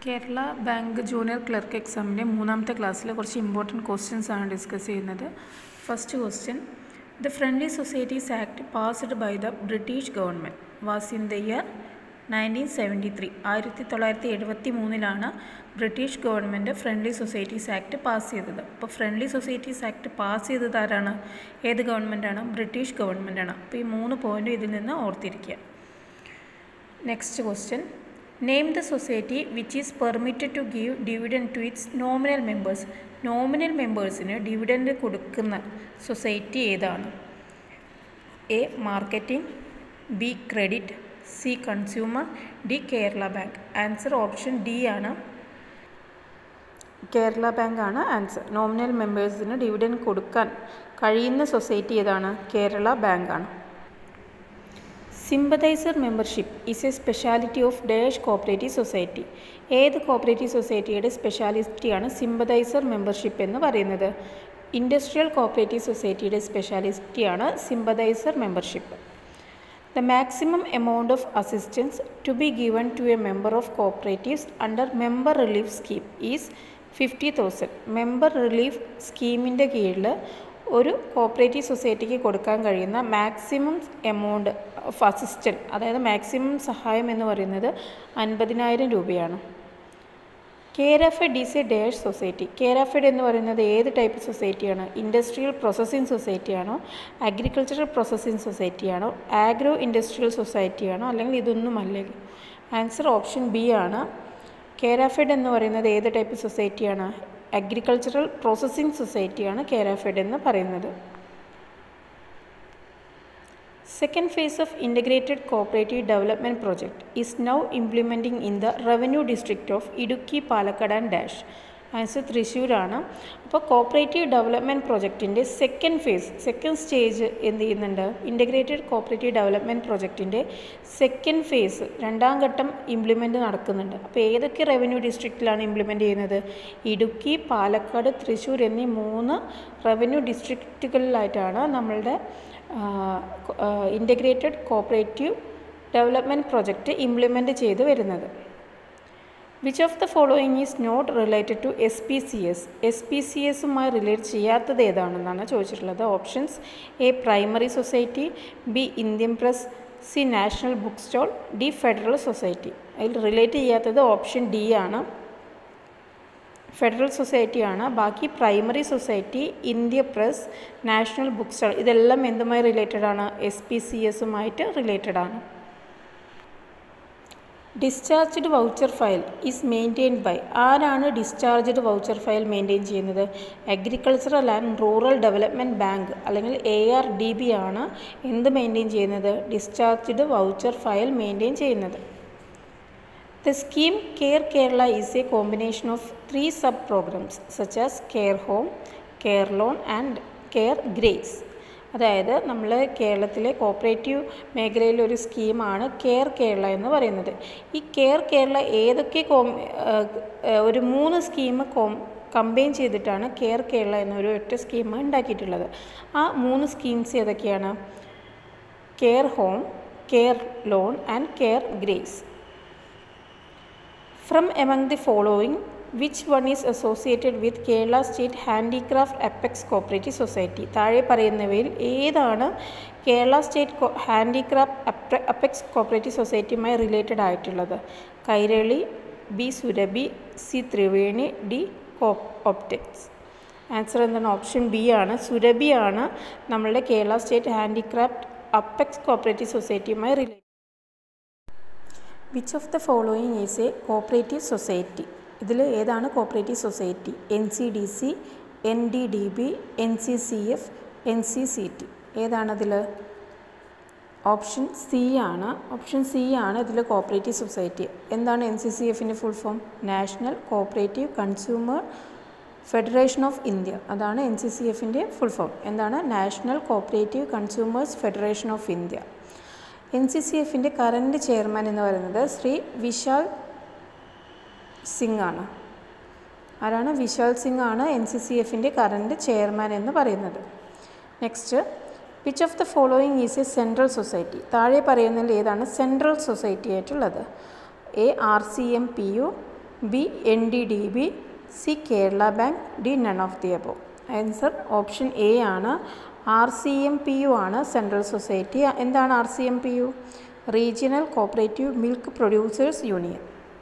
Kerala bank junior clerk എക്സാമിൻ്റെ മൂന്നാമത്തെ ക്ലാസ്സിലെ കുറച്ച് ഇമ്പോർട്ടൻറ്റ് ക്വസ്റ്റ്യൻസ് ആണ് ഡിസ്കസ് ചെയ്യുന്നത് first question the friendly societies act passed by the British government was in the year nineteen seventy three ആയിരത്തി തൊള്ളായിരത്തി എഴുപത്തി മൂന്നിലാണ് British government friendly societies act pass ചെയ്തത് അപ്പോൾ ഫ്രണ്ട്ലി സൊസൈറ്റീസ് ആക്ട് പാസ് ചെയ്തത് ആരാണ് ഏത് ഗവൺമെൻറ്റാണ് ബ്രിട്ടീഷ് ഗവൺമെൻറ്റാണ് അപ്പോൾ ഈ മൂന്ന് പോയിൻറ്റും ഇതിൽ നിന്ന് ഓർത്തിരിക്കുക next question name the society which is permitted to give dividend to its nominal members nominal മെമ്പേഴ്സിന് ഡിവിഡൻഡ് കൊടുക്കുന്ന സൊസൈറ്റി ഏതാണ് A marketing B credit C consumer D Kerala bank answer option D ആണ് കേരള ബാങ്ക് ആണ് ആൻസർ നോമിനൽ മെമ്പേഴ്സിന് dividend കൊടുക്കാൻ കഴിയുന്ന society ഏതാണ് Kerala bank ആണ് sympathiser membership is a speciality of dash cooperative society ഏത് കോപ്പറേറ്റീവ് സൊസൈറ്റിയുടെ സ്പെഷ്യാലിറ്റിയാണ് സിമ്പതൈസർ മെമ്പർഷിപ്പ് എന്ന് പറയുന്നത് ഇൻഡസ്ട്രിയൽ കോപ്പറേറ്റീവ് സൊസൈറ്റിയുടെ സ്പെഷ്യാലിറ്റിയാണ് sympathiser membership the maximum amount of assistance to be given to a member of cooperatives under member relief scheme is fifty thousand member relief സ്കീമിൻ്റെ കീഴിൽ ഒരു കോപ്പറേറ്റീവ് സൊസൈറ്റിക്ക് കൊടുക്കാൻ കഴിയുന്ന മാക്സിമം എമൗണ്ട് ഓഫ് അസിസ്റ്റൻറ്റ് അതായത് maximum സഹായം എന്ന് പറയുന്നത് അൻപതിനായിരം രൂപയാണ് Kerafed is a dash society Kerafed എന്ന് പറയുന്നത് ഏത് ടൈപ്പ് സൊസൈറ്റിയാണ് ഇൻഡസ്ട്രിയൽ പ്രോസസ്സിംഗ് സൊസൈറ്റിയാണോ അഗ്രികൾച്ചറൽ പ്രോസസ്സിംഗ് സൊസൈറ്റിയാണോ ആഗ്രോ ഇൻഡസ്ട്രിയൽ സൊസൈറ്റിയാണോ അല്ലെങ്കിൽ ഇതൊന്നുമല്ലേ ആൻസർ ഓപ്ഷൻ ബി ആണ് കേരാഫെഡ് എന്ന് പറയുന്നത് ഏത് ടൈപ്പ് സൊസൈറ്റിയാണ് അഗ്രികൾച്ചറൽ പ്രോസസ്സിംഗ് സൊസൈറ്റിയാണ് കേരാഫെഡ് എന്ന് പറയുന്നത് Second phase of Integrated Cooperative Development Project is now implementing in the Revenue District of Idukki, Palakkad and Dash. Answer തൃശ്ശൂരാണ് അപ്പോൾ കോപ്പറേറ്റീവ് ഡെവലപ്മെൻറ്റ് പ്രൊജക്റ്റിൻ്റെ സെക്കൻഡ് ഫേസ് സെക്കൻഡ് സ്റ്റേജ് എന്ത് ചെയ്യുന്നുണ്ട് ഇൻ്റഗ്രേറ്റഡ് കോപ്പറേറ്റീവ് ഡെവലപ്മെൻറ്റ് പ്രൊജക്റ്റിൻ്റെ second phase രണ്ടാം ഘട്ടം implement നടക്കുന്നുണ്ട് അപ്പോൾ ഏതൊക്കെ റവന്യൂ ഡിസ്ട്രിക്റ്റിലാണ് ഇംപ്ലിമെൻറ്റ് ചെയ്യുന്നത് ഇടുക്കി പാലക്കാട് തൃശ്ശൂർ എന്നീ മൂന്ന് റവന്യൂ ഡിസ്ട്രിക്റ്റുകളിലായിട്ടാണ് നമ്മളുടെ integrated cooperative development project implement ചെയ്ത് വരുന്നത് which of the following is not related to S P C S S P C എസുമായി റിലേറ്റ് ചെയ്യാത്തത് ഏതാണെന്നാണ് ചോദിച്ചിട്ടുള്ളത് options A primary society B Indian press C national book stall D federal society അതിൽ relate ചെയ്യാത്തത് option D ആണ് federal സൊസൈറ്റിയാണ് ബാക്കി primary society India press national book stall ഇതെല്ലാം എന്തുമായി റിലേറ്റഡ് ആണ് എസ് പി സി എസുമായിട്ട് റിലേറ്റഡ് ആണ് discharged voucher file is maintain by ആരാണ് ഡിസ്ചാർജ്ഡ് വൗച്ചർ ഫയൽ മെയിൻറ്റെയിൻ ചെയ്യുന്നത് agricultural and rural development bank അല്ലെങ്കിൽ എ ആർ ഡി ബി ആണ് എന്ത് മെയിൻറ്റെയിൻ ചെയ്യുന്നത് ഡിസ്ചാർജ്ഡ് വൗച്ചർ ഫയൽ മെയിൻറ്റെയിൻ ചെയ്യുന്നത് The scheme Care Kerala is a combination of three sub-programs such as Care Home, Care Loan and Care Grace. അതായത് നമ്മൾ കേരളത്തിലെ cooperative മേഖലയിലെ ഒരു സ്കീമാണ് കെയർ കേരള എന്ന് പറയുന്നത് ഈ കെയർ കേരള ഏതൊക്കെ കോം ഒരു മൂന്ന് സ്കീം കോം കമ്പൈൻ ചെയ്തിട്ടാണ് കെയർ കേരള എന്നൊരു ഒറ്റ സ്കീം ഉണ്ടാക്കിയിട്ടുള്ളത് ആ മൂന്ന് സ്കീംസ് ഏതൊക്കെയാണ് care home care loan and care grace from among the following which one is associated with Kerala state handicraft apex cooperative society താഴെ പറയുന്നവയിൽ ഏതാണ് Kerala state handicraft apex cooperative സൊസൈറ്റിയുമായി റിലേറ്റഡ് ആയിട്ടുള്ളത് Kairali B Surabhi C Triveni D Optex answer എന്താണ് option B ആണ് സുരഭിയാണ് നമ്മളുടെ Kerala state handicraft apex cooperative സൊസൈറ്റിയുമായി related which of the following is a cooperative society ഇതിൽ ഏതാണ് cooperative society N C D C N D D B N C C F N C C T ഏതാണതിൽ option C ആണ് option C ആണ് ഇതിൽ cooperative society എന്താണ് N C C എഫിൻ്റെ full form national cooperative consumer federation of India അതാണ് N C C എഫിൻ്റെ full form എന്താണ് national cooperative consumers federation of India N C C എഫിൻ്റെ current chairman എന്ന് പറയുന്നത് ശ്രീ വിശാൽ സിംഗ് ആണ് ആരാണ് വിശാൽ സിംഗ് ആണ് എൻ സി സി എഫിൻ്റെ കറൻറ്റ് ചെയർമാൻ എന്ന് പറയുന്നത് next which of the following is a central society താഴെ പറയുന്നതിൽ ഏതാണ് സെൻട്രൽ സൊസൈറ്റി ആയിട്ടുള്ളത് A R C M P U B N D D B C Kerala bank D none of the above answer option A ആണ് R C M P U ആണ് central society എന്താണ് R C M P U regional cooperative milk producers union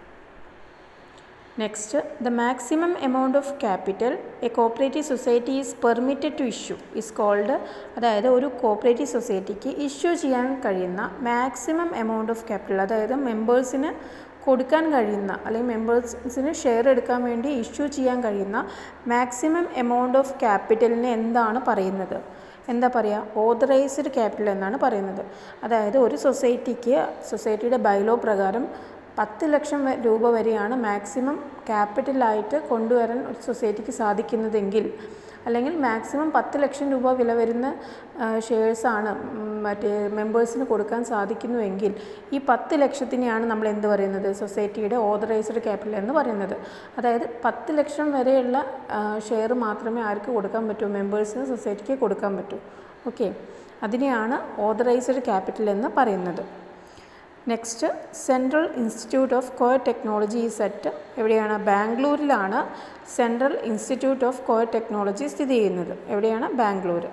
next the maximum amount of capital a cooperative society is permitted to issue is called അതായത് ഒരു cooperative സൊസൈറ്റിക്ക് issue ചെയ്യാൻ കഴിയുന്ന maximum amount of capital അതായത് മെമ്പേഴ്സിന് കൊടുക്കാൻ കഴിയുന്ന അല്ലെങ്കിൽ മെമ്പേഴ്സിന് share എടുക്കാൻ വേണ്ടി ഇഷ്യൂ ചെയ്യാൻ കഴിയുന്ന മാക്സിമം എമൗണ്ട് ഓഫ് ക്യാപിറ്റലിനെ എന്താണ് പറയുന്നത് എന്താ പറയുക ഓതറൈസ്ഡ് ക്യാപിറ്റൽ എന്നാണ് പറയുന്നത് അതായത് ഒരു സൊസൈറ്റിക്ക് സൊസൈറ്റിയുടെ ബൈലോ പ്രകാരം പത്ത് ലക്ഷം രൂപ വരെയാണ് മാക്സിമം ക്യാപിറ്റലായിട്ട് കൊണ്ടുവരാൻ ഒരു സൊസൈറ്റിക്ക് സാധിക്കുന്നതെങ്കിൽ അല്ലെങ്കിൽ മാക്സിമം പത്ത് ലക്ഷം രൂപ വില വരുന്ന ഷെയർസാണ് മറ്റേ മെമ്പേഴ്സിന് കൊടുക്കാൻ സാധിക്കുന്നുവെങ്കിൽ ഈ പത്ത് ലക്ഷത്തിനെയാണ് നമ്മൾ എന്ത് പറയുന്നത് സൊസൈറ്റിയുടെ ഓതറൈസ്ഡ് ക്യാപിറ്റൽ എന്ന് പറയുന്നത് അതായത് പത്ത് ലക്ഷം വരെയുള്ള ഷെയർ മാത്രമേ ആർക്ക് കൊടുക്കാൻ പറ്റൂ മെമ്പേഴ്സിന് സൊസൈറ്റിക്ക് കൊടുക്കാൻ പറ്റൂ ഓക്കെ അതിനെയാണ് ഓതറൈസ്ഡ് ക്യാപിറ്റൽ എന്ന് പറയുന്നത് next central institute of coir technology set എവിടെയാണ് ബാംഗ്ലൂരിലാണ് central institute of coir technology സ്ഥിതി ചെയ്യുന്നത് എവിടെയാണ് Bangalore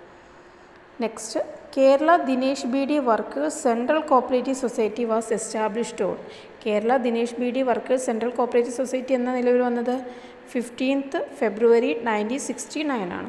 next Kerala Dinesh B D workers central cooperative society was established on Kerala Dinesh B D workers central cooperative society എന്ന നിലവിൽ വന്നത് fifteenth February nineteen sixty nine ആണ്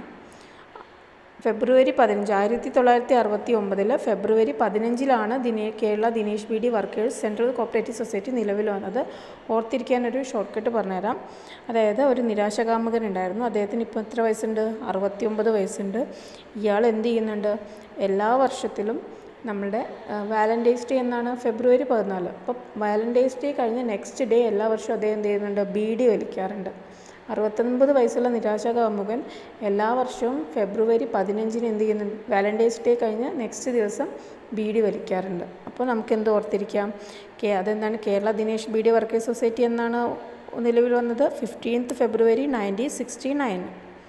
ഫെബ്രുവരി പതിനഞ്ച് ആയിരത്തി തൊള്ളായിരത്തി അറുപത്തി ഒമ്പതിൽ ഫെബ്രുവരി പതിനഞ്ചിലാണ് ദിനേ Kerala Dinesh B D workers central cooperative society നിലവിൽ വന്നത് ഓർത്തിരിക്കാൻ ഒരു ഷോർട്ട് കട്ട് പറഞ്ഞുതരാം അതായത് ഒരു നിരാശകാമകൻ ഉണ്ടായിരുന്നു അദ്ദേഹത്തിന് ഇപ്പോൾ എത്ര വയസ്സുണ്ട് അറുപത്തി ഒമ്പത് വയസ്സുണ്ട് ഇയാൾ എന്ത് ചെയ്യുന്നുണ്ട് എല്ലാ വർഷത്തിലും നമ്മളുടെ വാലൻറ്റൈൻസ് ഡേ എന്നാണ് ഫെബ്രുവരി പതിനാല് അപ്പോൾ വാലൻറ്റൈൻസ് ഡേ കഴിഞ്ഞ് നെക്സ്റ്റ് ഡേ എല്ലാ വർഷവും അദ്ദേഹം എന്ത് ചെയ്യുന്നുണ്ട് ബീഡി വലിക്കാറുണ്ട് അറുപത്തൊൻപത് വയസ്സുള്ള നിരാശകാമുകൻ എല്ലാ വർഷവും ഫെബ്രുവരി പതിനഞ്ചിന് എന്ത് ചെയ്യുന്നുണ്ട് വാലൻറ്റൈൻസ് ഡേ കഴിഞ്ഞ് നെക്സ്റ്റ് ദിവസം ബീഡി വലിക്കാറുണ്ട് അപ്പോൾ നമുക്ക് എന്ത് ഓർത്തിരിക്കാം കേ അതെന്താണ് കേരള ദിനേശ് ബീഡി വർക്കേഴ്സ് സൊസൈറ്റി എന്നാണ് നിലവിൽ വന്നത് fifteenth February nineteen sixty nine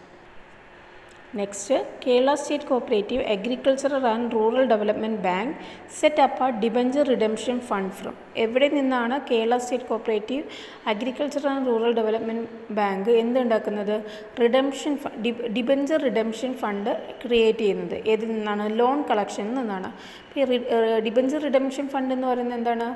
next Kerala state cooperative agricultural and rural development bank set up ആ ഡിബഞ്ചർ റിഡംഷൻ ഫണ്ട് ഫ്രം എവിടെ നിന്നാണ് Kerala state cooperative agricultural and rural development bank എന്തുണ്ടാക്കുന്നത് redemption debenture redemption fund create ചെയ്യുന്നത് ഏതിൽ നിന്നാണ് loan കളക്ഷനിൽ നിന്നാണ് ഈ ഡിബഞ്ചർ റിഡംഷൻ ഫണ്ട് എന്ന് പറയുന്നത് എന്താണ്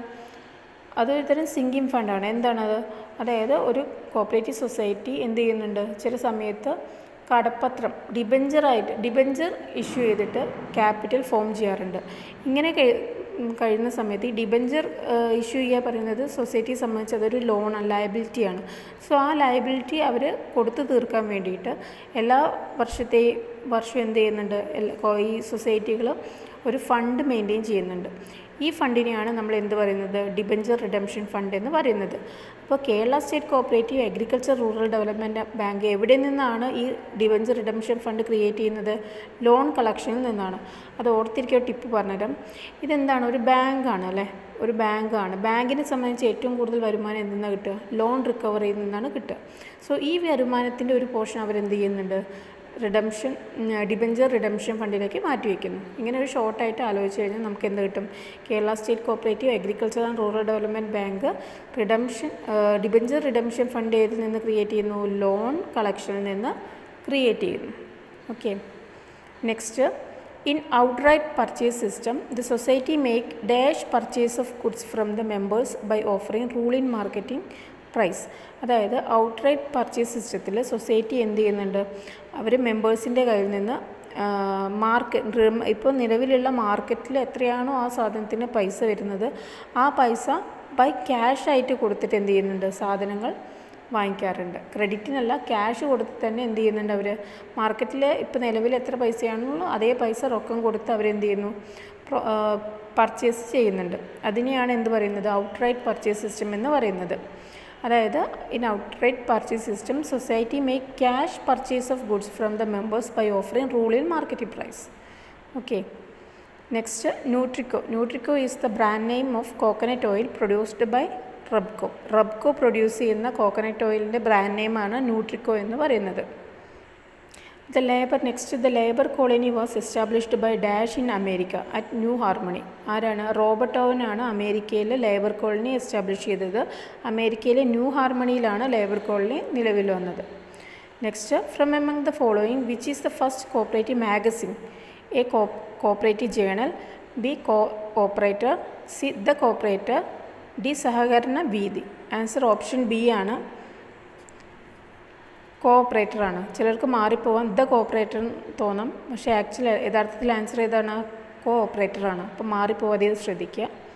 അതൊരു തരം സിങ്കിങ് ഫണ്ടാണ് എന്താണത് അതായത് ഒരു കോപ്പറേറ്റീവ് സൊസൈറ്റി എന്ത് ചെയ്യുന്നുണ്ട് ചില സമയത്ത് കടപ്പത്രം ഡിബഞ്ചറായിട്ട് ഡിബഞ്ചർ ഇഷ്യൂ ചെയ്തിട്ട് ക്യാപിറ്റൽ ഫോം ചെയ്യാറുണ്ട് ഇങ്ങനെ കഴിയുന്ന സമയത്ത് ഈ ഡിബഞ്ചർ ഇഷ്യൂ ചെയ്യുക പറയുന്നത് സൊസൈറ്റിയെ സംബന്ധിച്ച് അതൊരു ലോണാണ് ലയബിലിറ്റിയാണ് സോ ആ ലയബിലിറ്റി അവർ കൊടുത്തു തീർക്കാൻ വേണ്ടിയിട്ട് എല്ലാ വർഷത്തെയും വർഷം എന്ത് ചെയ്യുന്നുണ്ട് ഈ സൊസൈറ്റികൾ ഒരു ഫണ്ട് മെയിൻറ്റെയിൻ ചെയ്യുന്നുണ്ട് ഈ ഫണ്ടിനെയാണ് നമ്മൾ എന്ത് പറയുന്നത് ഡിബഞ്ചർ റിഡംഷൻ ഫണ്ട് എന്ന് പറയുന്നത് അപ്പോൾ Kerala state cooperative agriculture rural development bank എവിടെ നിന്നാണ് ഈ ഡിബഞ്ചർ റിഡംഷൻ ഫണ്ട് ക്രിയേറ്റ് ചെയ്യുന്നത് ലോൺ കളക്ഷനിൽ നിന്നാണ് അത് ഓർത്തിരിക്കുക ടിപ്പ് പറഞ്ഞുതരാം ഇതെന്താണ് ഒരു ബാങ്കാണ് അല്ലേ ഒരു ബാങ്കാണ് ബാങ്കിനെ സംബന്ധിച്ച് ഏറ്റവും കൂടുതൽ വരുമാനം എന്തിൽ നിന്നാണ് കിട്ടുക ലോൺ റിക്കവറിയിൽ നിന്നാണ് കിട്ടുക സോ ഈ വരുമാനത്തിൻ്റെ ഒരു പോർഷൻ അവരെന്ത് ചെയ്യുന്നുണ്ട് റിഡംഷൻ ഡിബഞ്ചർ റിഡംഷൻ ഫണ്ടിലേക്ക് മാറ്റിവെക്കുന്നു ഇങ്ങനെ ഒരു ഷോർട്ടായിട്ട് ആലോചിച്ച് കഴിഞ്ഞാൽ നമുക്ക് എന്ത് കിട്ടും Kerala state cooperative agriculture and rural development bank redemption debenture redemption fund ഏതിൽ നിന്ന് ക്രിയേറ്റ് ചെയ്യുന്നു ലോൺ കളക്ഷനിൽ നിന്ന് ക്രിയേറ്റ് ചെയ്യുന്നു okay next in outright purchase system the society make dash purchase of goods from the members by offering rule in marketing price അതായത് outright purchase സിസ്റ്റത്തിൽ society എന്ത് ചെയ്യുന്നുണ്ട് അവർ മെമ്പേഴ്സിൻ്റെ കയ്യിൽ നിന്ന് മാർക്കറ്റ് ഇപ്പോൾ നിലവിലുള്ള മാർക്കറ്റിൽ എത്രയാണോ ആ സാധനത്തിന് പൈസ വരുന്നത് ആ പൈസ ബൈ ക്യാഷ് ആയിട്ട് കൊടുത്തിട്ട് എന്ത് ചെയ്യുന്നുണ്ട് സാധനങ്ങൾ വാങ്ങിക്കാറുണ്ട് ക്രെഡിറ്റിനല്ല ക്യാഷ് കൊടുത്ത് തന്നെ എന്ത് ചെയ്യുന്നുണ്ട് അവർ മാർക്കറ്റിൽ ഇപ്പോൾ നിലവിൽ എത്ര പൈസയാണുള്ളൂ അതേ പൈസ റൊക്കം കൊടുത്ത് അവരെന്ത് ചെയ്യുന്നു പർച്ചേസ് ചെയ്യുന്നുണ്ട് അതിനെയാണ് എന്ത് പറയുന്നത് ഔട്ട്റൈറ്റ് പർച്ചേസ് സിസ്റ്റം എന്ന് പറയുന്നത് അതായത് in outright purchase system society make cash purchase of goods from the members by offering rule in marketing price okay next Nutrico Nutrico is the brand name of coconut oil produced by Rubco Rubco produce ചെയ്യുന്ന coconut ഓയിലിൻ്റെ brand നെയിമാണ് ന്യൂട്രിക്കോ എന്ന് പറയുന്നത് the labour next the labour colony was established by dash in America at New Harmony ആരാണ് Robert ഓവനാണ് അമേരിക്കയിലെ labour colony establish ചെയ്തത് അമേരിക്കയിലെ ന്യൂ ഹാർമണിയിലാണ് ലേബർ കോളനി നിലവിൽ വന്നത് next from among the following which is the first cooperative magazine A cooperative journal B co operator C the cooperator D Sahakarana Veethi answer option B ആണ് കോഓപ്പറേറ്ററാണ് ചിലർക്ക് മാറിപ്പോവാൻ the കോഓപ്പറേറ്റർ തോന്നും പക്ഷേ actually യഥാർത്ഥത്തിൽ answer ഏതാണ് കോ ഓപ്പറേറ്ററാണ് അപ്പോൾ മാറിപ്പോവാതെ ഇത് ശ്രദ്ധിക്കുക